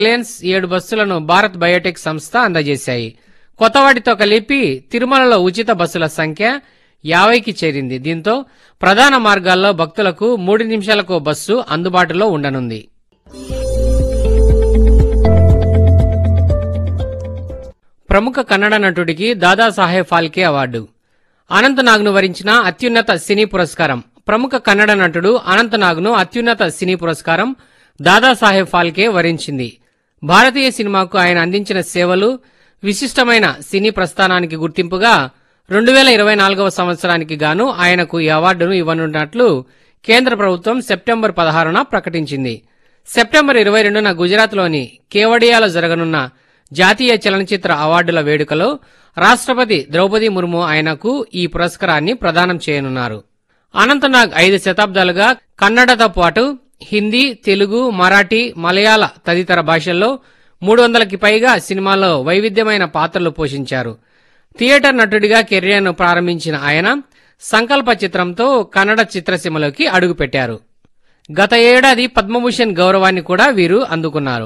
Reliance ఏడు బస్సులను Bharat Biotech సంస్థ అందజేశాయి కొత్త వాటితో కలిపి తిరుమలలో ఉచిత బస్సుల సంఖ్య యాభైకి చేరింది దీంతో ప్రధాన మార్గాల్లో భక్తులకు మూడు నిమిషాలకు బస్సు అందుబాటులో ఉండనుంది ప్రముఖ కన్నడ నటుడికి దాదాసాహెబ్ ఫాల్కే అవార్డు అనంత్ నాగ్ను వరించిన అత్యున్నత సినీ పురస్కారం ప్రముఖ కన్నడ నటుడు అనంత్ నాగ్ను అత్యున్నత సినీ పురస్కారం దాదాసాహెబ్ ఫాల్కే వరించింది భారతీయ సినిమాకు ఆయన అందించిన సేవలు విశిష్టమైన సినీ ప్రస్థానానికి గుర్తింపుగా రెండు వేల ఇరవై నాలుగవ సంవత్సరానికి గాను ఆయనకు ఈ అవార్డును ఇవ్వనున్నట్లు కేంద్ర ప్రభుత్వం సెప్టెంబర్ పదహారున ప్రకటించింది సెప్టెంబర్ ఇరవై రెండున గుజరాత్లోని కేవడియాలో జరగనున్న జాతీయ చలనచిత్ర అవార్డుల వేడుకలో రాష్ట్రపతి ద్రౌపది ముర్ము ఆయనకు ఈ పురస్కారాన్ని ప్రదానం చేయనున్నారు అనంతనాగ్ ఐదు శతాబ్దాలుగా కన్నడతో పాటు హిందీ తెలుగు మరాఠీ మలయాళ తదితర భాషల్లో మూడు వందలకి పైగా సినిమాల్లో వైవిధ్యమైన పాత్రలు పోషించారు థియేటర్ నటుడిగా కెరీర్ను ప్రారంభించిన ఆయన సంకల్ప చిత్రంతో కన్నడ చిత్రసీమలోకి అడుగుపెట్టారు గత ఏడాది పద్మభూషణ్ గౌరవాన్ని కూడా వీరు అందుకున్నారు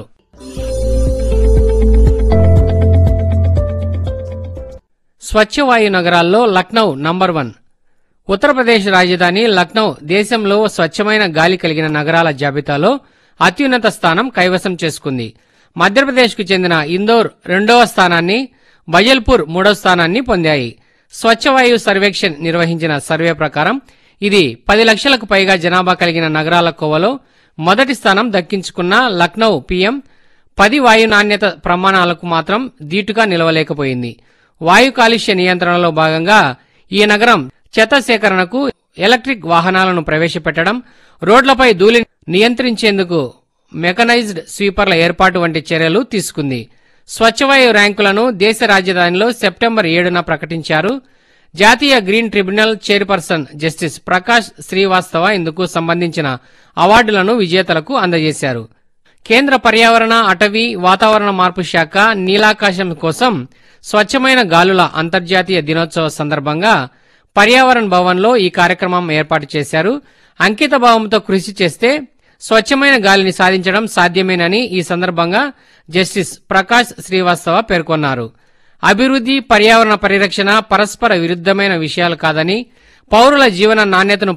స్వచ్ఛ వాయు నగరాల్లో లక్నౌ నంబర్ వన్ ఉత్తరప్రదేశ్ రాజధాని లక్నౌ దేశంలో స్వచ్ఛమైన గాలి కలిగిన నగరాల జాబితాలో అత్యున్నత స్థానం కైవసం చేసుకుంది మధ్యప్రదేశ్కు చెందిన ఇందోర్ రెండవ స్థానాన్ని బజల్పూర్ మూడవ స్థానాన్ని పొందాయి స్వచ్ఛ వాయు సర్వేక్షణ్ నిర్వహించిన సర్వే ప్రకారం ఇది పది లక్షలకు పైగా జనాభా కలిగిన నగరాల కోవలో మొదటి స్థానం దక్కించుకున్న లక్నౌ పీఎం పది వాయు నాణ్యత ప్రమాణాలకు మాత్రం దీటుగా నిలవలేకపోయింది వాయు కాలుష్య నియంత్రణలో భాగంగా ఈ నగరం చెత్త సేకరణకు ఎలక్ట్రిక్ వాహనాలను ప్రవేశపెట్టడం రోడ్లపై ధూళి నియంత్రించేందుకు మెకనైజ్డ్ స్వీపర్ల ఏర్పాటు వంటి చర్యలు తీసుకుంది స్వచ్ఛవాయు ర్యాంకులను దేశ రాజధానిలో సెప్టెంబర్ ఏడున ప్రకటించారు జాతీయ green tribunal chairperson justice Prakash Srivastava ఇందుకు సంబంధించిన అవార్డులను విజేతలకు అందజేశారు కేంద్ర పర్యావరణ అటవీ వాతావరణ మార్పు శాఖ నీలాకాశం కోసం స్వచ్ఛమైన గాలుల అంతర్జాతీయ దినోత్సవ సందర్భంగా పర్యావరణ్ భవన్లో ఈ కార్యక్రమం ఏర్పాటు చేశారు అంకిత భావంతో కృషి చేస్తే స్వచ్ఛమైన గాలిని సాధించడం సాధ్యమేనని ఈ సందర్భంగా జస్టిస్ ప్రకాష్ శ్రీవాస్తవ పేర్కొన్నారు అభివృద్ధి పర్యావరణ పరిరక్షణ పరస్పర విరుద్ధమైన విషయాలు కాదని పౌరుల జీవన నాణ్యతను